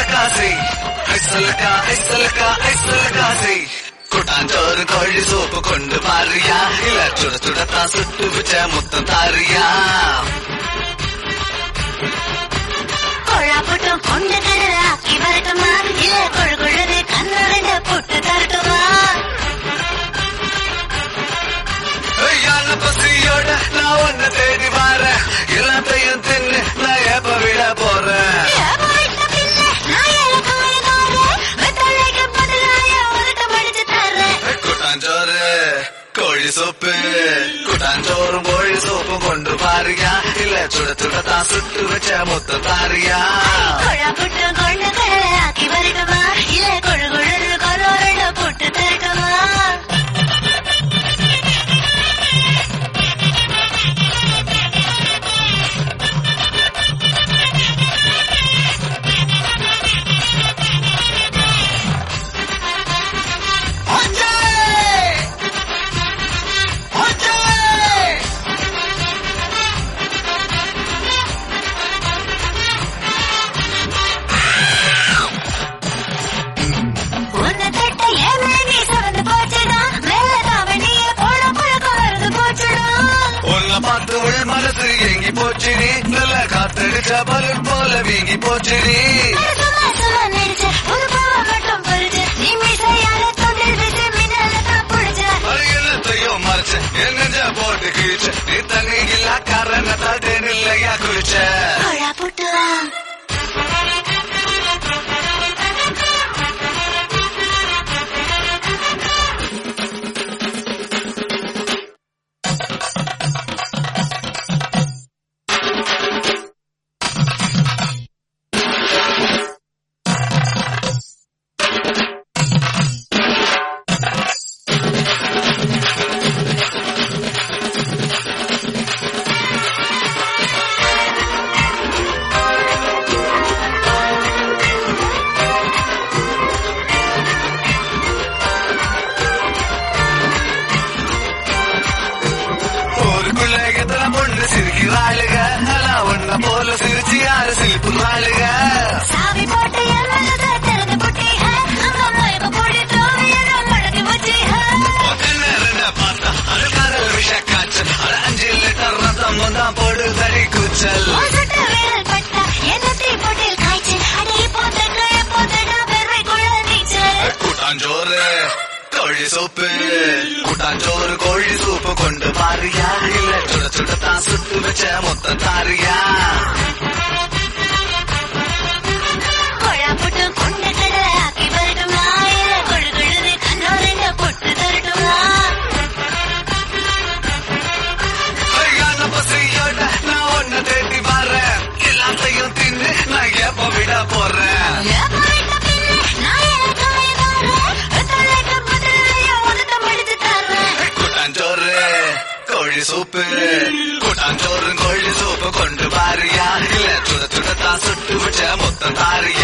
ஐசலகாசி ஐசலகா ஐசலகா ஐசலகாசி கூட்டாஞ்சோறு கோழி சோப்பு கொண்டு பாரியா இல்ல சுட சுடத்தான் சுட்டு வச்ச முத்தம் தாரியா கொழாப்பட்டும் கொண்டு கரலாக்கி வரட்டுமா இல்ல கொழு கொழுது கண்ணு புட்டு தரட்டுமா யான பசியோட நான் உன்னை தேடி வரேன் எல்லாத்தையும் தின்னு நான் எப்ப விட போறேன் ஏப்ப விட்ட பின்ன நான் ஏலக்காயக்காரன். வெத்தலைக்கு பதிலாய உருட்டம் அடிச்சு தர்றேன். கூட்டாஞ்சோறு கோழி சோப்பு கூட்டாஞ்சோறும் கோழி சோப்பும் கொண்டு பாரியா இல்ல சுட சுட தான் சுட்டு வச்ச மொத்த தாரியா கொழாப்பட்டும் கொண்டு கரலாக்கி வரட்டுமா இல்ல கொழு கொழுது கலோரட புட்டு தரட்டுமா உன்னை தட்ட என் மேனி சிவந்து போச்சுடா. மேல தாவணிய போட பழக்கம் வருது போச்சுடா. உன்னை பார்த்து உள் மனசு எங்கி போச்சுடி நல்ல காத்தடிச்ச பலூன் போல வீங்கி போச்சுடி சும்மா சும்மா நடிச்ச, ஒரு பாவம் மட்டும் பொறிச்ச. நீ மீசையால தொண்டில் விட்டு மின்னல தான் புடிச்ச. அரியலத்தையும் மறைச்ச என் நெஞ்ச போட்டு கிழிச்ச நீ தண்ணி இல்ல காரணத்தால் தேனில்லையா குளிச்ச கொழா புட்டுவா. ஊருக்குள்ள எத்தனை பொண்ணு சிரிக்கிறாளுக ஆனா உன்ன போல சிரிச்சு யாரு சிரிப்புறாளுக சாவி போட்டு என் மனசை திறந்து புட்டி, ஹே. அம்மா மயக்க போட்டு தோவையென மடக்கி வச்சு, ஹே. நேரன பார்த்தா அது காதல் விஷ காய்ச்சல் அது அஞ்சு லிட்டர் ரத்தம் தான் போடு தடி கூச்சல் உன் சுட்டு விரல் பட்டா, என்ன தீப்பொட்டில் காய்ச்சல். அடி இப்போதைக்கு எப்போதைடா வெறுமைக்குள்ள நீச்சல். கூட்டாஞ்சோறு கோழி சூப்பு கூட்டாஞ்சோறு கோழி சூப்பு கொண்டு பாரியா இல்ல சுட சுட தான் சுட்டு வச்ச மொத்த தாரியா கொழா புட்டு கொண்டு கடலாக்கி வரட்டுமா இல்ல கொழு கொழுது கண்ணோரங்க புட்டு தரட்டுமா யான பசியோட நான் ஒன்ன தேடி வரேன் எல்லாத்தையும் தின்னு நான் எப்ப விட போறேன் ஏப்ப விட்ட பின்ன நான் ஏலக்காயக்காரன். வெத்தலைக்கு பதிலாய உருட்டம் அடிச்சு தர்றேன். கூட்டாஞ்சோறு கோழி சூப்பு கூட்டாஞ்சோறு கோழி சூப்பு கொண்டு பாரியா இல்ல சுட சுட தான் சுட்டு வச்ச மொத்தம் தாரியா